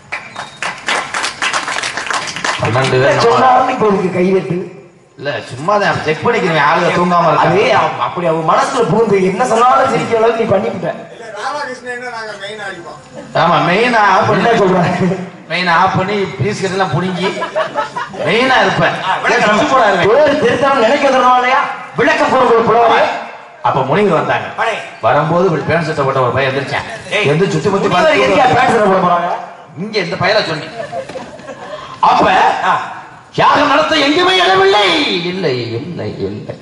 பன்னெண்டு பேர் நம்ம- சொன்னாலும் இப்ப இதுக்கு கைதட்டு இல்ல சும்மா தான் செக் பண்ணிக்கிறேன் ஆளுங்க தூங்காம அதே இருக்காங்க அவ- அப்படி அவன் மனசுல புகுந்து என்ன சொன்னாலும் சிரிக்கிற அளவுக்கு நீ பண்ணிவிட்ட இல்ல ராமகிருஷ்ணன் நாங்க மெயின் அடிப்போம் ஆமா மெயினா ஆஃப் என்ன பண்ணி சொல்றாங்க மெயினா ஆஃப் பண்ணி பீஸ் எல்லாம் புடுங்கி மெயினா இருப்பேன் சுவிட்ச் போர்டா இருப்பேன். வேறு திருத்தம் நினைக்க தரணும் இல்லையா விளக்க பொருள் புலவரே அப்ப முனிவர் வந்தாங்க படை. வரும்போது இப்படி பேண்ட் சட்டை போட்ட ஒரு பையன் எந்திரிச்சான் ஏய், எந்திரிச்சு சுத்தி முத்தி முனிவர் எதுக்கா பார்த்து பேண்ட் சட்டை போட போறாங்க இங்க இந்த பையல சொன்னேன் அப்ப யாகம் நடத்த எங்குமே இடமில்லை இல்லை இல்லை இல்லை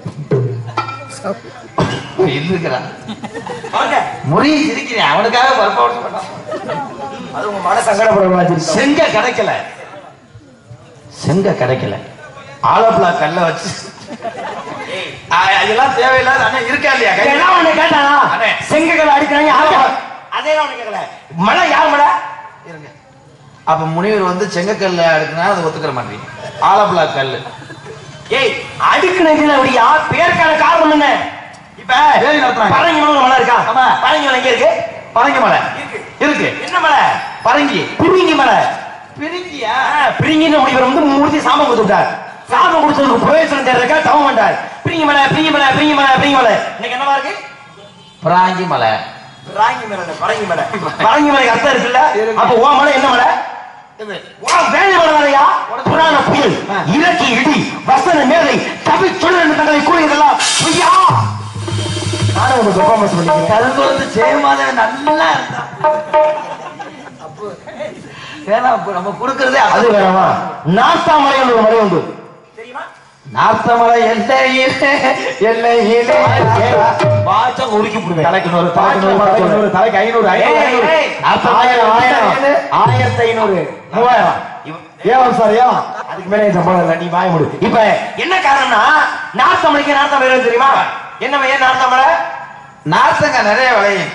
இருக்கிறான் வாங்க. முறி இருக்கிறேன் அவனுக்காக பர்ஃபார்மன்ஸ் பண்ணான் அது உங்க மன சங்கடப்படக்கூடாது செங்க கிடைக்கல செங்க கிடைக்கல ஆலப்புழா கல்ல வச்சு ஆ, அதெல்லாம் தேவையில்லாத அண்ணா இருக்கா இல்லையா கை- எல்லாம் உன்னை கேட்டானா அண்ணே. செங்ககள் அடிக்கிறாங்க ஆமா. அதே உனக்கு கேட்கல மழை யார் மழை இருங்க அப்ப முனிவர் வந்து செங்கக்கல்ல அடுக்குனா அதை ஒத்துக்கிற மாதிரி ஆலப்புழா கல்லு ஏய் அடுக்குனதுல அப்படியா பேருக்கான காரணம் என்ன இப்ப வேலி நடத்துறாங்க. பரங்கி மலை மலை இருக்கா ஆமா. பரங்கி மலை எங்க இருக்கு பரங்கி மலை இருக்கு. இருக்கு என்ன மலை பரங்கி பிரிங்கி மலை பிரிங்கியா பிரிங்கின்னு முடிவர் வந்து மூர்த்தி சாபம் கொடுத்துட்டார் சாபம் கொடுத்ததுக்கு பிரயோஜனம் தேர்றதுக்கா தவம் பண்ணார் பிரிங்கி மலை பிரிங்கி மலை பிரிங்கி மலை பிரிங்கி மலை இன்னைக்கு என்னவா இருக்கு பராங்கி மலை ராங்கி மலை இல்ல, பரங்கி மலை பரங்கி மலைக்கு அர்த்தம் இருக்குல்ல அப்ப ஓ மலை என்ன மலை இது ஓ வேலை மலை மலையா புராண புயல் இலக்கி இடி வசன மேலை கவி சொல்லு தங்களை கூறியதெல்லாம் பொய்யா நானும் ஒரு பெர்ஃபார்மன்ஸ் பண்ணிக்கிறேன் கரும்பு வந்து ஜெயமாதவன் நல்லா இருந்தான் அப்போ ஏன்னா அப்போ நம்ம கொடுக்கறதே அது அது வேணாமா நாத்தாமலை ஒரு மலை உண்டு தெரியுமா நார்த்தமலை எல்லையிலே எல்லையிலே பாச்சம் உருக்கி போடுவேன் தலைக்கு நூறு, தலைக்கு நூறு, தலைக்கு நூறு, தலைக்கு ஐநூறு, ஐநூறு, ஐநூறு. ஆயிரம், ஆயிரம், ஆயிரத்தி ஐநூறு, மூவாயிரம். ஏவம் சார், ஏவம். அதுக்கு மேல என் சம்பளம் இல்லை, நீ வாய மூடு. இப்ப என்ன காரணம்னா நார்த்தமலைக்கு நார்த்தமலை எது தெரியுமா என்ன ஏன் நார்த்தமலை நார்த்தங்க நிறைய விளையும்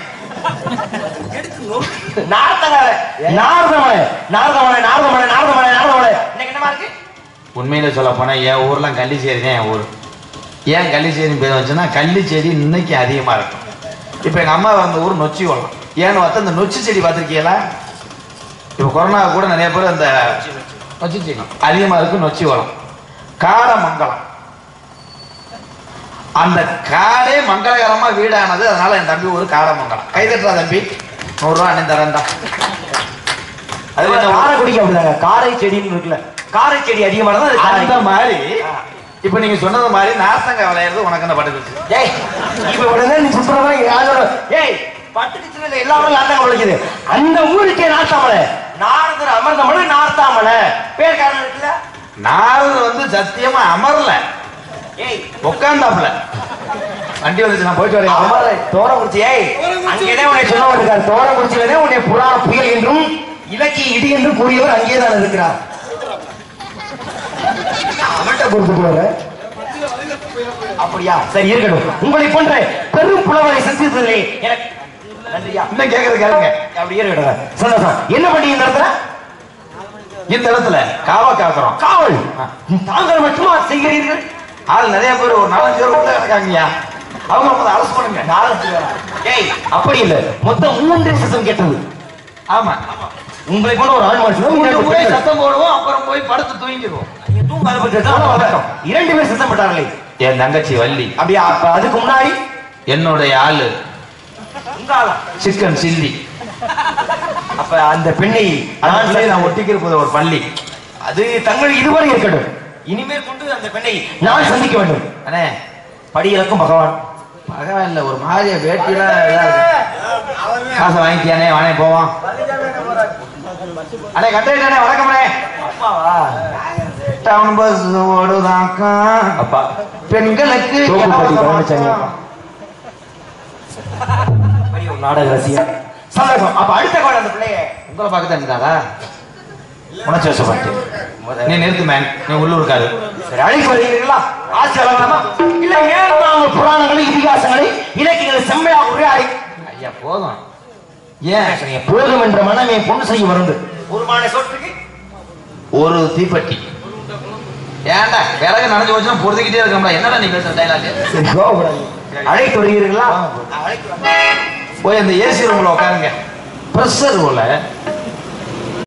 நார்த்தமலை நார்த்தமலை நார்த்தமலை நார்த்தமலை நார்த்தமலை நார்த்தமலை இன்னைக்கு என்னமா இருக்கு உண்மையில சொல்ல போனா என் ஊர்லாம் கள்ளிச்சேரி தான் என் ஊர் ஏன் கள்ளிச்சேரி பேர் வச்சுன்னா கள்ளிச்செடி இன்னைக்கு அதிகமா இருக்கும் இப்போ எங்க அம்மா வந்த ஊர் நொச்சி வளம் ஏன்னு பார்த்தா இந்த நொச்சி செடி பார்த்துருக்கீங்களா இப்போ கொரோனா கூட நிறைய பேர் அந்த நொச்சி செடி அதிகமா இருக்கு நொச்சி வளம் காடமங்கலம் அந்த காடே மங்களகரமா வீடானது அதனால என் தம்பி ஒரு காடமங்கலம் கை தட்டுறா தம்பி நூறுரூவா அண்ணன் தரேன்டா அது என்ன ஊர்? காரைக்குடிக்கு அப்படிதாங்க காரை செடின்னு இருக்குல்ல காரை செடி அதிகமானது அது அந்த காரை மாதிரி இப்ப நீங்க சொன்னது மாதிரி நார்த்தங்காய் விளையிறது உனக்கு என்ன பட்டுச்சு ஏய் இப்ப உடனே நீ சுற்றுறதா யாரோட ஏய் பட்டுக்குச்சில எல்லாமே நாட்டம் உழைக்குது அந்த ஊருக்கே நாட்டாமலை நாரதர் அமர்ந்தமலை நார்த்தாமலை பேர் காரணம் இருக்குல்ல நாரதர் வந்து சத்தியமா அமரல ஏய் உட்காந்தாப்ல வண்டி வந்துச்சு நான் போயிட்டு வரேன் அமர தோரங்குறிச்சி ஏய் அங்கேதான் உன்னை சொல்ல வருகிறார் தோரங்குறிச்சியிலே உன்னை புராண புயல் என்றும் இலக்கிய இடி என்றும் கூறியவர் அங்கேதான் இருக்கிறார் அவன்கிட்ட கொடுத்துட்டு வர அப்படியா சரி இருக்கட்டும் உங்களை போன்ற பெரும் புலவரை சந்தித்ததில்லை எனக்கு நன்றியா இன்னும் கேக்குறது கேளுங்க அப்படி இருக்கட்டும் சந்தோஷம் என்ன பண்ணி இந்த இடத்துல இந்த இடத்துல காவா காக்குறோம் காவல் தாங்கள் மட்டுமா செய்கிறீர்கள் ஆள் நிறைய பேர் ஒரு நாலஞ்சு பேர் உள்ள இருக்காங்கய்யா அவங்க வந்து அரசு பண்ணுங்க நாலஞ்சு பேரா? ஏய் அப்படி இல்ல மொத்தம் மூன்று சிசம் கேட்டது ஆமா உங்களை போல ஒரு ஆண் மனுஷன் மூணு போய் சத்தம் போடுவோம் அப்புறம் போய் படுத்து தூங்கிடுவோம் தூங்காத பட்சத்தில் வழக்கம் இரண்டு பேர் சத்தம் போட்டார்களே என் தங்கச்சி வள்ளி அப்படியா அப்ப அதுக்கு முன்னாடி என்னுடைய ஆளு உங்க ஆளா? சிக்கன் சில்லி அப்ப அந்த பெண்ணை நான் நான் நான் நான் ஒட்டிக்கிற போது ஒரு பள்ளி அது தங்கள் இதுவரை இருக்கட்டும் இனிமேல் கொண்டு அந்த பெண்ணை நான் சந்திக்க வேண்டும் அண்ணே படி இறக்கும் பகவான் பரவாயில்ல ஒரு மாதிரியா வேட்டிலாம் இதா இருக்கு அவருமே காசை வாங்கிட்டியானே வானே போவோம் அண்ணே கட்டணே வணக்கம்ண்ணே அப்பாவா டவுன் பஸ் ஓடுதாக்கா அப்பா பெண்களுக்கு தோப்புப்பட்டி பழனிசாமி அப்பா பெரிய ஒரு நாடக ரசிகர் சந்தோஷம் அப்ப அடுத்த காலம் அந்த பிள்ளைய உங்களை பார்க்க தான் இருந்தாரா உணர்ச்சி வசப்பட்டு நீ நிறுத்து மேன் நீ உள்ளூர்காரு சரி அழைப்பு வருகிறீர்களா ஆட்சி வழங்கலாமா இல்ல ஏன் நாம புராணங்களை இதிகாசங்களை இலக்கியங்களை செம்மையாக உரையாடி ஐயா போதும் ஏன் பேசுறீங்க. போதும் என்ற மனமே பொண்ணு செய்ய வருந்து ஒரு மான சொற்றுக்கு ஒரு தீப்பெட்டி ஏன்டா விறகு நடந்து போச்சுன்னா பொறுத்துக்கிட்டே இருக்கோம்ல என்னடா நீ பேசுற டைலாக் சரி கோபப்படாதீங்க அழைத்து வருகிறீர்களா அழைத்து போய் அந்த ஏசி ரூம்ல உட்காருங்க ப்ரெஷர் போல